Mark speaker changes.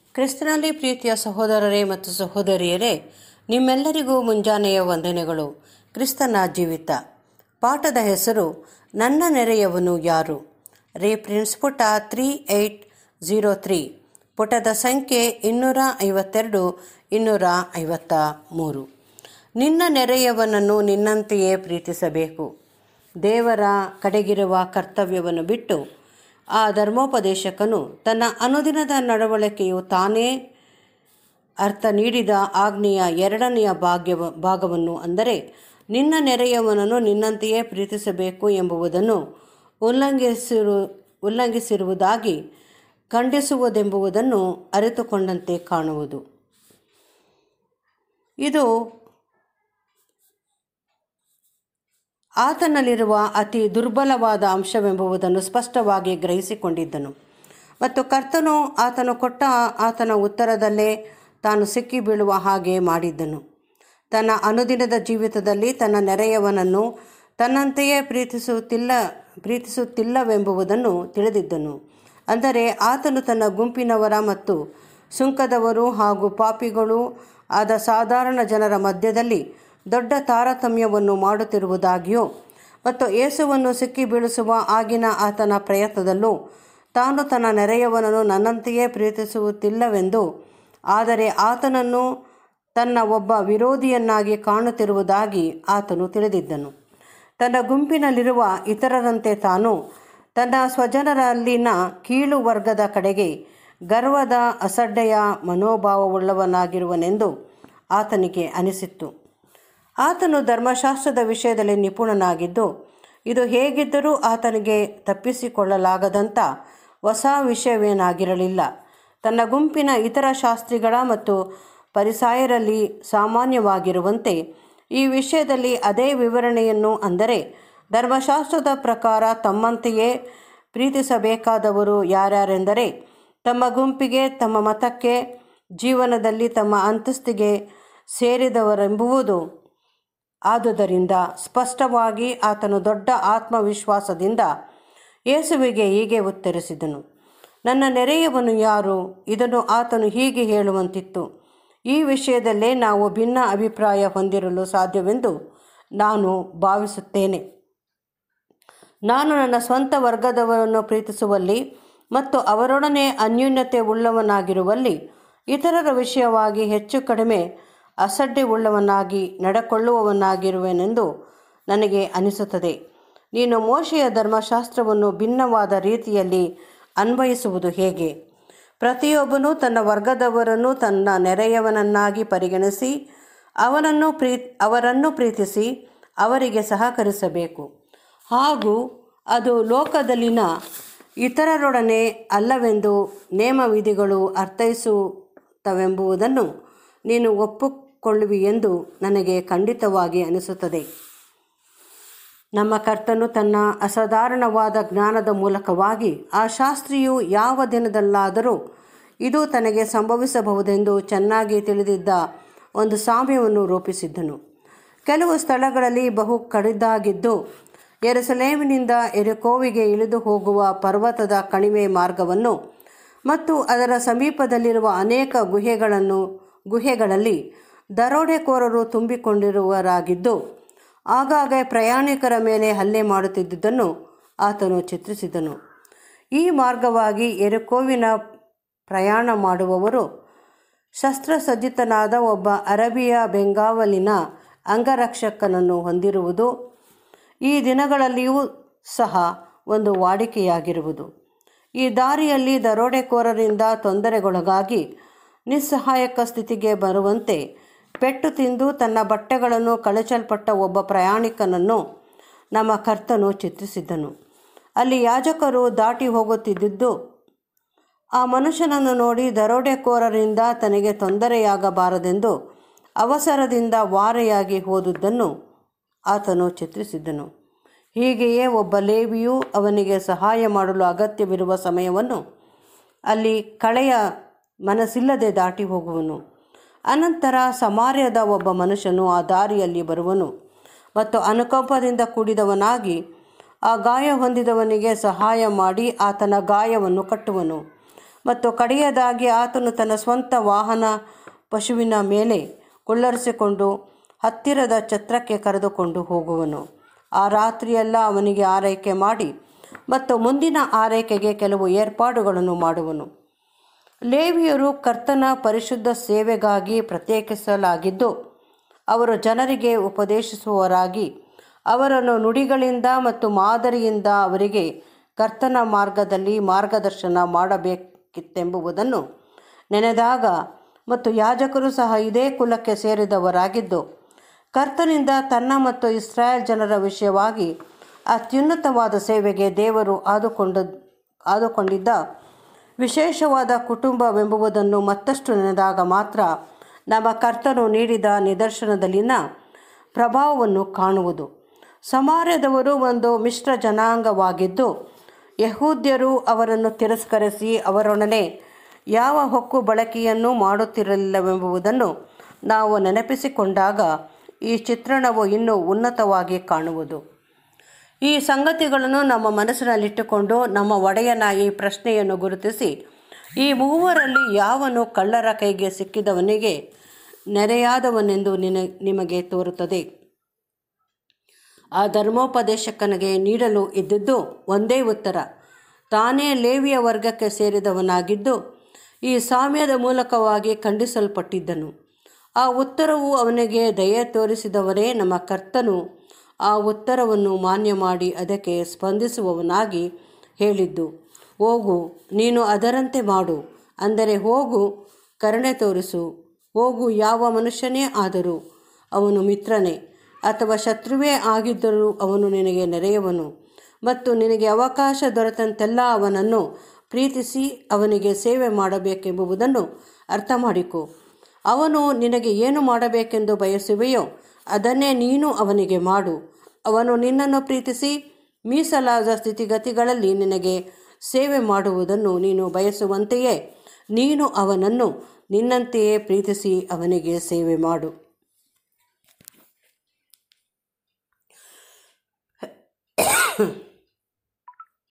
Speaker 1: ಕ್ರಿಸ್ತನಲ್ಲಿ ಪ್ರೀತಿಯ ಸಹೋದರರೇ ಮತ್ತು ಸಹೋದರಿಯರೇ ನಿಮ್ಮೆಲ್ಲರಿಗೂ ಮುಂಜಾನೆಯ ವಂದನೆಗಳು ಕ್ರಿಸ್ತನ ಜೀವಿತ ಪಾಠದ ಹೆಸರು ನನ್ನ ನೆರೆಯವನು ಯಾರು ರೇಫರೆನ್ಸ್ ಪುಟ ತ್ರೀ ಏಯ್ಟ್ ಝೀರೋ ತ್ರೀ ಪುಟದ ಸಂಖ್ಯೆ ಇನ್ನೂರ ಐವತ್ತೆರಡು ಇನ್ನೂರ ಐವತ್ತ ಮೂರು ನಿನ್ನ ನೆರೆಯವನನ್ನು ನಿನ್ನಂತೆಯೇ ಪ್ರೀತಿಸಬೇಕು ದೇವರ ಕಡೆಗಿರುವ ಕರ್ತವ್ಯವನ್ನು ಬಿಟ್ಟು ಆ ಧರ್ಮೋಪದೇಶಕನು ತನ್ನ ಅನುದಿನದ ನಡವಳಿಕೆಯು ತಾನೇ ಅರ್ಥ ನೀಡಿದ ಆಜ್ಞೆಯ ಎರಡನೆಯ ಭಾಗ್ಯ ಭಾಗವನ್ನು ಅಂದರೆ ನಿನ್ನ ನೆರೆಯವನನ್ನು ನಿನ್ನಂತೆಯೇ ಪ್ರೀತಿಸಬೇಕು ಎಂಬುದನ್ನು ಉಲ್ಲಂಘಿಸಿರು ಉಲ್ಲಂಘಿಸಿರುವುದಾಗಿ ಖಂಡಿಸುವುದೆಂಬುದನ್ನು ಅರಿತುಕೊಂಡಂತೆ ಕಾಣುವುದು ಇದು ಆತನಲ್ಲಿರುವ ಅತಿ ದುರ್ಬಲವಾದ ಅಂಶವೆಂಬುದನ್ನು ಸ್ಪಷ್ಟವಾಗಿ ಗ್ರಹಿಸಿಕೊಂಡಿದ್ದನು ಮತ್ತು ಕರ್ತನು ಆತನು ಕೊಟ್ಟ ಆತನ ಉತ್ತರದಲ್ಲೇ ತಾನು ಸಿಕ್ಕಿ ಬೀಳುವ ಹಾಗೆ ಮಾಡಿದ್ದನು ತನ್ನ ಅನುದಿನದ ಜೀವಿತದಲ್ಲಿ ತನ್ನ ನೆರೆಯವನನ್ನು ತನ್ನಂತೆಯೇ ಪ್ರೀತಿಸುತ್ತಿಲ್ಲ ಪ್ರೀತಿಸುತ್ತಿಲ್ಲವೆಂಬುದನ್ನು ತಿಳಿದಿದ್ದನು ಅಂದರೆ ಆತನು ತನ್ನ ಗುಂಪಿನವರ ಮತ್ತು ಸುಂಕದವರು ಹಾಗೂ ಪಾಪಿಗಳು ಆದ ಸಾಧಾರಣ ಜನರ ಮಧ್ಯದಲ್ಲಿ ದೊಡ್ಡ ತಾರತಮ್ಯವನ್ನು ಮಾಡುತ್ತಿರುವುದಾಗಿಯೂ ಮತ್ತು ಯೇಸುವನ್ನು ಸಿಕ್ಕಿ ಬೀಳಿಸುವ ಆಗಿನ ಆತನ ಪ್ರಯತ್ನದಲ್ಲೂ ತಾನು ತನ್ನ ನೆರೆಯವನನ್ನು ನನ್ನಂತೆಯೇ ಪ್ರೀತಿಸುತ್ತಿಲ್ಲವೆಂದು ಆದರೆ ಆತನನ್ನು ತನ್ನ ಒಬ್ಬ ವಿರೋಧಿಯನ್ನಾಗಿ ಕಾಣುತ್ತಿರುವುದಾಗಿ ಆತನು ತಿಳಿದಿದ್ದನು ತನ್ನ ಗುಂಪಿನಲ್ಲಿರುವ ಇತರರಂತೆ ತಾನು ತನ್ನ ಸ್ವಜನರಲ್ಲಿನ ಕೀಳು ವರ್ಗದ ಕಡೆಗೆ ಗರ್ವದ ಅಸಡ್ಡೆಯ ಮನೋಭಾವವುಳ್ಳವನಾಗಿರುವನೆಂದು ಆತನಿಗೆ ಅನಿಸಿತ್ತು ಆತನು ಧರ್ಮಶಾಸ್ತ್ರದ ವಿಷಯದಲ್ಲಿ ನಿಪುಣನಾಗಿದ್ದು ಇದು ಹೇಗಿದ್ದರೂ ಆತನಿಗೆ ತಪ್ಪಿಸಿಕೊಳ್ಳಲಾಗದಂಥ ಹೊಸ ವಿಷಯವೇನಾಗಿರಲಿಲ್ಲ ತನ್ನ ಗುಂಪಿನ ಇತರ ಶಾಸ್ತ್ರಿಗಳ ಮತ್ತು ಪರಿಸಾಯರಲ್ಲಿ ಸಾಮಾನ್ಯವಾಗಿರುವಂತೆ ಈ ವಿಷಯದಲ್ಲಿ ಅದೇ ವಿವರಣೆಯನ್ನು ಅಂದರೆ ಧರ್ಮಶಾಸ್ತ್ರದ ಪ್ರಕಾರ ತಮ್ಮಂತೆಯೇ ಪ್ರೀತಿಸಬೇಕಾದವರು ಯಾರ್ಯಾರೆಂದರೆ ತಮ್ಮ ಗುಂಪಿಗೆ ತಮ್ಮ ಮತಕ್ಕೆ ಜೀವನದಲ್ಲಿ ತಮ್ಮ ಅಂತಸ್ತಿಗೆ ಸೇರಿದವರೆಂಬುವುದು ಆದುದರಿಂದ ಸ್ಪಷ್ಟವಾಗಿ ಆತನು ದೊಡ್ಡ ಆತ್ಮವಿಶ್ವಾಸದಿಂದ ಯೇಸುವಿಗೆ ಹೀಗೆ ಉತ್ತರಿಸಿದನು ನನ್ನ ನೆರೆಯವನು ಯಾರು ಇದನ್ನು ಆತನು ಹೀಗೆ ಹೇಳುವಂತಿತ್ತು ಈ ವಿಷಯದಲ್ಲೇ ನಾವು ಭಿನ್ನ ಅಭಿಪ್ರಾಯ ಹೊಂದಿರಲು ಸಾಧ್ಯವೆಂದು ನಾನು ಭಾವಿಸುತ್ತೇನೆ ನಾನು ನನ್ನ ಸ್ವಂತ ವರ್ಗದವರನ್ನು ಪ್ರೀತಿಸುವಲ್ಲಿ ಮತ್ತು ಅವರೊಡನೆ ಅನ್ಯೂನ್ಯತೆ ಉಳ್ಳವನಾಗಿರುವಲ್ಲಿ ಇತರರ ವಿಷಯವಾಗಿ ಹೆಚ್ಚು ಕಡಿಮೆ ಅಸಡ್ಡೆ ಉಳ್ಳವನಾಗಿ ನಡಕೊಳ್ಳುವವನಾಗಿರುವೆನೆಂದು ನನಗೆ ಅನಿಸುತ್ತದೆ ನೀನು ಮೋಶೆಯ ಧರ್ಮಶಾಸ್ತ್ರವನ್ನು ಭಿನ್ನವಾದ ರೀತಿಯಲ್ಲಿ ಅನ್ವಯಿಸುವುದು ಹೇಗೆ ಪ್ರತಿಯೊಬ್ಬನೂ ತನ್ನ ವರ್ಗದವರನ್ನು ತನ್ನ ನೆರೆಯವನನ್ನಾಗಿ ಪರಿಗಣಿಸಿ ಅವನನ್ನು ಪ್ರೀ ಅವರನ್ನು ಪ್ರೀತಿಸಿ ಅವರಿಗೆ ಸಹಕರಿಸಬೇಕು ಹಾಗೂ ಅದು ಲೋಕದಲ್ಲಿನ ಇತರರೊಡನೆ ಅಲ್ಲವೆಂದು ನೇಮವಿಧಿಗಳು ಅರ್ಥೈಸುತ್ತವೆಂಬುದನ್ನು ನೀನು ಒಪ್ಪಿಕೊಳ್ಳುವಿ ಎಂದು ನನಗೆ ಖಂಡಿತವಾಗಿ ಅನಿಸುತ್ತದೆ ನಮ್ಮ ಕರ್ತನು ತನ್ನ ಅಸಾಧಾರಣವಾದ ಜ್ಞಾನದ ಮೂಲಕವಾಗಿ ಆ ಶಾಸ್ತ್ರಿಯು ಯಾವ ದಿನದಲ್ಲಾದರೂ ಇದು ತನಗೆ ಸಂಭವಿಸಬಹುದೆಂದು ಚೆನ್ನಾಗಿ ತಿಳಿದಿದ್ದ ಒಂದು ಸಾಮ್ಯವನ್ನು ರೂಪಿಸಿದ್ದನು ಕೆಲವು ಸ್ಥಳಗಳಲ್ಲಿ ಬಹು ಕಡಿದಾಗಿದ್ದು ಎರಸಲೇಮಿನಿಂದ ಎರೆಕೋವಿಗೆ ಇಳಿದು ಹೋಗುವ ಪರ್ವತದ ಕಣಿವೆ ಮಾರ್ಗವನ್ನು ಮತ್ತು ಅದರ ಸಮೀಪದಲ್ಲಿರುವ ಅನೇಕ ಗುಹೆಗಳನ್ನು ಗುಹೆಗಳಲ್ಲಿ ದರೋಡೆಕೋರರು ತುಂಬಿಕೊಂಡಿರುವರಾಗಿದ್ದು ಆಗಾಗ ಪ್ರಯಾಣಿಕರ ಮೇಲೆ ಹಲ್ಲೆ ಮಾಡುತ್ತಿದ್ದುದನ್ನು ಆತನು ಚಿತ್ರಿಸಿದನು ಈ ಮಾರ್ಗವಾಗಿ ಎರೆಕೋವಿನ ಪ್ರಯಾಣ ಮಾಡುವವರು ಶಸ್ತ್ರಸಜ್ಜಿತನಾದ ಒಬ್ಬ ಅರಬಿಯ ಬೆಂಗಾವಲಿನ ಅಂಗರಕ್ಷಕನನ್ನು ಹೊಂದಿರುವುದು ಈ ದಿನಗಳಲ್ಲಿಯೂ ಸಹ ಒಂದು ವಾಡಿಕೆಯಾಗಿರುವುದು ಈ ದಾರಿಯಲ್ಲಿ ದರೋಡೆಕೋರರಿಂದ ತೊಂದರೆಗೊಳಗಾಗಿ ನಿಸ್ಸಹಾಯಕ ಸ್ಥಿತಿಗೆ ಬರುವಂತೆ ಪೆಟ್ಟು ತಿಂದು ತನ್ನ ಬಟ್ಟೆಗಳನ್ನು ಕಳಚಲ್ಪಟ್ಟ ಒಬ್ಬ ಪ್ರಯಾಣಿಕನನ್ನು ನಮ್ಮ ಕರ್ತನು ಚಿತ್ರಿಸಿದ್ದನು ಅಲ್ಲಿ ಯಾಜಕರು ದಾಟಿ ಹೋಗುತ್ತಿದ್ದುದು ಆ ಮನುಷ್ಯನನ್ನು ನೋಡಿ ದರೋಡೆಕೋರರಿಂದ ತನಗೆ ತೊಂದರೆಯಾಗಬಾರದೆಂದು ಅವಸರದಿಂದ ವಾರೆಯಾಗಿ ಹೋದುದನ್ನು ಆತನು ಚಿತ್ರಿಸಿದ್ದನು ಹೀಗೆಯೇ ಒಬ್ಬ ಲೇವಿಯು ಅವನಿಗೆ ಸಹಾಯ ಮಾಡಲು ಅಗತ್ಯವಿರುವ ಸಮಯವನ್ನು ಅಲ್ಲಿ ಕಳೆಯ ಮನಸ್ಸಿಲ್ಲದೆ ದಾಟಿ ಹೋಗುವನು ಅನಂತರ ಸಮಾರ್ಯದ ಒಬ್ಬ ಮನುಷ್ಯನು ಆ ದಾರಿಯಲ್ಲಿ ಬರುವನು ಮತ್ತು ಅನುಕಂಪದಿಂದ ಕೂಡಿದವನಾಗಿ ಆ ಗಾಯ ಹೊಂದಿದವನಿಗೆ ಸಹಾಯ ಮಾಡಿ ಆತನ ಗಾಯವನ್ನು ಕಟ್ಟುವನು ಮತ್ತು ಕಡೆಯದಾಗಿ ಆತನು ತನ್ನ ಸ್ವಂತ ವಾಹನ ಪಶುವಿನ ಮೇಲೆ ಕುಳ್ಳರಿಸಿಕೊಂಡು ಹತ್ತಿರದ ಛತ್ರಕ್ಕೆ ಕರೆದುಕೊಂಡು ಹೋಗುವನು ಆ ರಾತ್ರಿಯೆಲ್ಲ ಅವನಿಗೆ ಆರೈಕೆ ಮಾಡಿ ಮತ್ತು ಮುಂದಿನ ಆರೈಕೆಗೆ ಕೆಲವು ಏರ್ಪಾಡುಗಳನ್ನು ಮಾಡುವನು ಲೇವಿಯರು ಕರ್ತನ ಪರಿಶುದ್ಧ ಸೇವೆಗಾಗಿ ಪ್ರತ್ಯೇಕಿಸಲಾಗಿದ್ದು ಅವರು ಜನರಿಗೆ ಉಪದೇಶಿಸುವವರಾಗಿ ಅವರನ್ನು ನುಡಿಗಳಿಂದ ಮತ್ತು ಮಾದರಿಯಿಂದ ಅವರಿಗೆ ಕರ್ತನ ಮಾರ್ಗದಲ್ಲಿ ಮಾರ್ಗದರ್ಶನ ಮಾಡಬೇಕಿತ್ತೆಂಬುದನ್ನು ನೆನೆದಾಗ ಮತ್ತು ಯಾಜಕರು ಸಹ ಇದೇ ಕುಲಕ್ಕೆ ಸೇರಿದವರಾಗಿದ್ದು ಕರ್ತನಿಂದ ತನ್ನ ಮತ್ತು ಇಸ್ರಾಯೇಲ್ ಜನರ ವಿಷಯವಾಗಿ ಅತ್ಯುನ್ನತವಾದ ಸೇವೆಗೆ ದೇವರು ಆದುಕೊಂಡ ಆದುಕೊಂಡಿದ್ದ ವಿಶೇಷವಾದ ಕುಟುಂಬವೆಂಬುದನ್ನು ಮತ್ತಷ್ಟು ನೆನೆದಾಗ ಮಾತ್ರ ನಮ್ಮ ಕರ್ತನು ನೀಡಿದ ನಿದರ್ಶನದಲ್ಲಿನ ಪ್ರಭಾವವನ್ನು ಕಾಣುವುದು ಸಮಾರ್ಯದವರು ಒಂದು ಮಿಶ್ರ ಜನಾಂಗವಾಗಿದ್ದು ಯಹೂದ್ಯರು ಅವರನ್ನು ತಿರಸ್ಕರಿಸಿ ಅವರೊಡನೆ ಯಾವ ಹೊಕ್ಕು ಬಳಕೆಯನ್ನು ಮಾಡುತ್ತಿರಲಿಲ್ಲವೆಂಬುದನ್ನು ನಾವು ನೆನಪಿಸಿಕೊಂಡಾಗ ಈ ಚಿತ್ರಣವು ಇನ್ನೂ ಉನ್ನತವಾಗಿ ಕಾಣುವುದು ಈ ಸಂಗತಿಗಳನ್ನು ನಮ್ಮ ಮನಸ್ಸಿನಲ್ಲಿಟ್ಟುಕೊಂಡು ನಮ್ಮ ಒಡೆಯನ ಈ ಪ್ರಶ್ನೆಯನ್ನು ಗುರುತಿಸಿ ಈ ಮೂವರಲ್ಲಿ ಯಾವನು ಕಳ್ಳರ ಕೈಗೆ ಸಿಕ್ಕಿದವನಿಗೆ ನೆರೆಯಾದವನೆಂದು ನಿನ ನಿಮಗೆ ತೋರುತ್ತದೆ ಆ ಧರ್ಮೋಪದೇಶಕನಿಗೆ ನೀಡಲು ಇದ್ದಿದ್ದು ಒಂದೇ ಉತ್ತರ ತಾನೇ ಲೇವಿಯ ವರ್ಗಕ್ಕೆ ಸೇರಿದವನಾಗಿದ್ದು ಈ ಸಾಮ್ಯದ ಮೂಲಕವಾಗಿ ಖಂಡಿಸಲ್ಪಟ್ಟಿದ್ದನು ಆ ಉತ್ತರವು ಅವನಿಗೆ ದಯೆ ತೋರಿಸಿದವರೇ ನಮ್ಮ ಕರ್ತನು ಆ ಉತ್ತರವನ್ನು ಮಾನ್ಯ ಮಾಡಿ ಅದಕ್ಕೆ ಸ್ಪಂದಿಸುವವನಾಗಿ ಹೇಳಿದ್ದು ಹೋಗು ನೀನು ಅದರಂತೆ ಮಾಡು ಅಂದರೆ ಹೋಗು ಕರುಣೆ ತೋರಿಸು ಹೋಗು ಯಾವ ಮನುಷ್ಯನೇ ಆದರೂ ಅವನು ಮಿತ್ರನೇ ಅಥವಾ ಶತ್ರುವೇ ಆಗಿದ್ದರೂ ಅವನು ನಿನಗೆ ನೆರೆಯವನು ಮತ್ತು ನಿನಗೆ ಅವಕಾಶ ದೊರೆತಂತೆಲ್ಲ ಅವನನ್ನು ಪ್ರೀತಿಸಿ ಅವನಿಗೆ ಸೇವೆ ಮಾಡಬೇಕೆಂಬುದನ್ನು ಅರ್ಥ ಮಾಡಿಕೊ ಅವನು ನಿನಗೆ ಏನು ಮಾಡಬೇಕೆಂದು ಬಯಸುವೆಯೋ ಅದನ್ನೇ ನೀನು ಅವನಿಗೆ ಮಾಡು ಅವನು ನಿನ್ನನ್ನು ಪ್ರೀತಿಸಿ ಮೀಸಲಾದ ಸ್ಥಿತಿಗತಿಗಳಲ್ಲಿ ನಿನಗೆ ಸೇವೆ ಮಾಡುವುದನ್ನು ನೀನು ಬಯಸುವಂತೆಯೇ ನೀನು ಅವನನ್ನು ನಿನ್ನಂತೆಯೇ ಪ್ರೀತಿಸಿ ಅವನಿಗೆ ಸೇವೆ ಮಾಡು